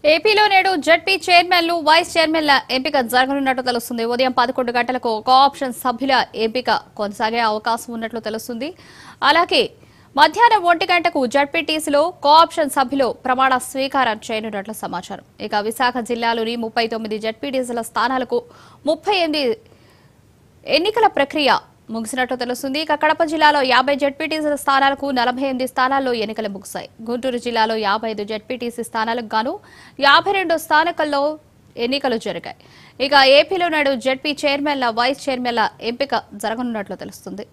ఏపీలో నేడు జడ్పీ చైర్మన్లు వైస్ చైర్మన్ల ఎంపిక జరగనున్నట్లు తెలుస్తుంది ఉదయం పదకొండు గంటలకు కోఆప్షన్ సభ్యుల ఎంపిక కొనసాగే అవకాశం ఉన్నట్లు తెలుస్తుంది అలాగే మధ్యాహ్నం ఒంటి గంటకు జడ్పీటీసీలో కోఆప్షన్ సభ్యులు ప్రమాణ స్వీకారం చేయనున్నట్లు సమాచారం ఇక విశాఖ జిల్లాలోని ముప్పై తొమ్మిది జడ్పీటీసీల స్థానాలకు ముప్పై ఎనిమిది ఎన్నికల ప్రక్రియ ముగిసినట్టు తెలుస్తుంది ఇక కడప జిల్లాలో యాభై జడ్పీటీసీ స్థానాలకు నలభై ఎనిమిది స్థానాల్లో ఎన్నికలు ముగిశాయి గుంటూరు జిల్లాలో యాభై ఐదు జడ్పీటీసీ స్థానాలకు గాను యాభై రెండు స్థానకల్లో ఎన్నికలు జరిగాయి ఇక ఏపీలో నాడు జడ్పీ చైర్మన్ల వైస్ చైర్మన్ల ఎంపిక జరగనున్నట్లు తెలుస్తుంది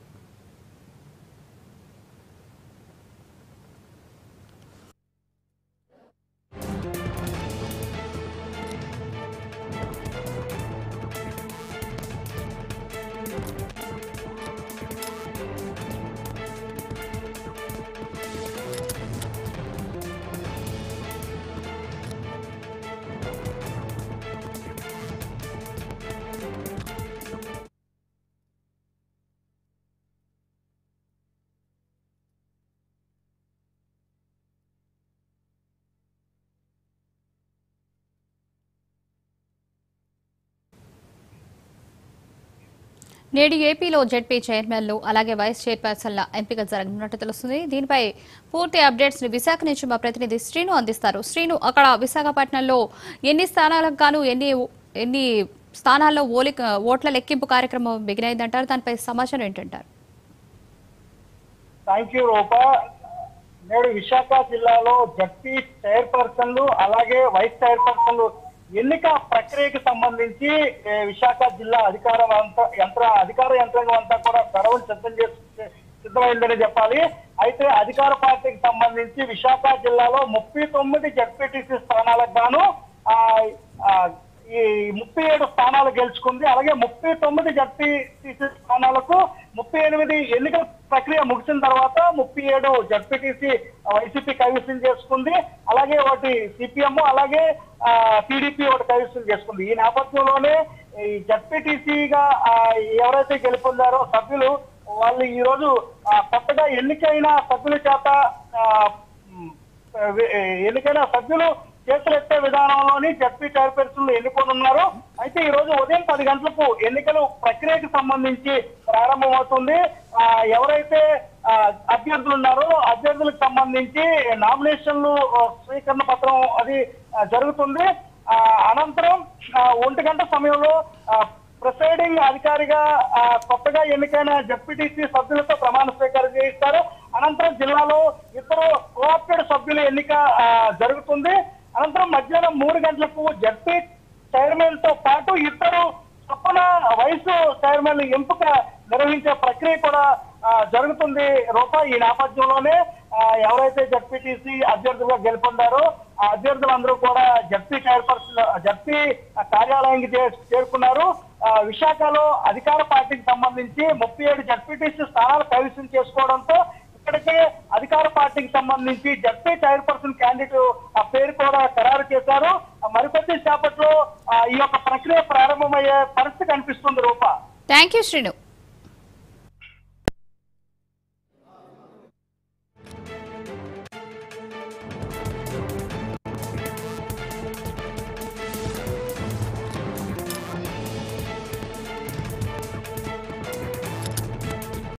నేడు ఏపీలో జెడ్పీ చైర్మన్లు అలాగే వైస్ చైర్పర్సన్ల ఎంపిక జరగనున్నట్టు తెలుస్తుంది దీనిపై పూర్తి అప్డేట్స్ ని విశాఖ నుంచి మా ప్రతినిధి శ్రీను అందిస్తారు శ్రీను అక్కడ విశాఖపట్నంలో ఎన్ని స్థానాలకు గాను ఎన్ని ఎన్ని స్థానాల్లో ఓలి ఓట్ల లెక్కింపు కార్యక్రమం బిగినైందంటారు దానిపై సమాచారం ఏంటంటారు థ్యాంక్ యూ రూపా నేడు విశాఖ జిల్లాలో జడ్పీ చైర్పర్సన్లు అలాగే వైస్ చైర్పర్సన్లు ఎన్నిక ప్రక్రియకి సంబంధించి ఏ, విశాఖ జిల్లా అధికార అంత- యంత్ర అధికార యంత్రాంగం అంతా కూడా గడవలు సిద్ధం చేసి సిద్ధమైందని చెప్పాలి అయితే అధికార పార్టీకి సంబంధించి విశాఖ జిల్లాలో ముప్పై తొమ్మిది జడ్పీటీసీ స్థానాలకు గాను ఆ, ఆ, ఈ ముప్పై ఏడు స్థానాలు గెలుచుకుంది అలాగే ముప్పై తొమ్మిది జడ్పీటీసీ స్థానాలకు ముప్పై ఎనిమిది ఎన్నికల ప్రక్రియ ముగిసిన తర్వాత ముప్పై ఏడు జడ్పీటీసీ వైసీపీ కైవసం చేసుకుంది అలాగే ఒకటి సిపిఎం అలాగే టీడీపీ ఒకటి కైవసం చేసుకుంది ఈ నేపథ్యంలోనే ఈ జడ్పీటీసీగా ఎవరైతే గెలుపొందారో సభ్యులు వాళ్ళు ఈ రోజు ఆ, కొత్తగా ఎన్నికైన సభ్యుల చేత ఆ, మ్, ఎన్నికైన సభ్యులు చేతులు ఎత్తే విధానంలోని జడ్పీ చైర్పర్సన్లు ఎన్నుకోనున్నారు అయితే ఈ రోజు ఉదయం పది గంటలకు ఎన్నికలు ప్రక్రియకు సంబంధించి ప్రారంభమవుతుంది ఆ, ఎవరైతే ఆ, అభ్యర్థులు ఉన్నారో అభ్యర్థులకు సంబంధించి నామినేషన్లు ఆ, స్వీకరణ పత్రం అది ఆ, జరుగుతుంది ఆ, అనంతరం ఆ, ఒంటి గంట సమయంలో ఆ, ప్రిసైడింగ్ అధికారిగా ఆ, కొత్తగా ఎన్నికైన జడ్పీటీసీ సభ్యులతో ప్రమాణ స్వీకారం చేయిస్తారు అనంతరం జిల్లాలో ఇద్దరు కోఆప్టెడ్ సభ్యుల ఎన్నిక ఆ, జరుగుతుంది అనంతరం మధ్యాహ్నం మూడు గంటలకు జడ్పీ చైర్మన్ తో పాటు ఇద్దరు చొప్పున వయసు చైర్మన్ ఎంపిక నిర్వహించే ప్రక్రియ కూడా ఆ, జరుగుతుంది రూపా ఈ నేపథ్యంలోనే ఆ, ఎవరైతే జడ్పీటీసీ అభ్యర్థులుగా గెలుపొందారో ఆ అభ్యర్థులందరూ కూడా జడ్పీ చైర్పర్సన్ జడ్పీ కార్యాలయానికి చే- చేరుకున్నారు ఆ, విశాఖలో అధికార పార్టీకి సంబంధించి ముప్పై ఏడు జడ్పీటీసీ స్థానాలు కైవసం చేసుకోవడంతో ఇప్పటికే అధికార పార్టీకి సంబంధించి జడ్పీ చైర్పర్సన్ క్యాండిడేట్ ఆ పేరు కూడా ఖరారు చేశారు ఆ, మరికొద్ది సేపట్లో ఆ, ఈ యొక్క ప్రక్రియ ప్రారంభమయ్యే పరిస్థితి కనిపిస్తుంది రూపా థ్యాంక్ యూ శ్రీను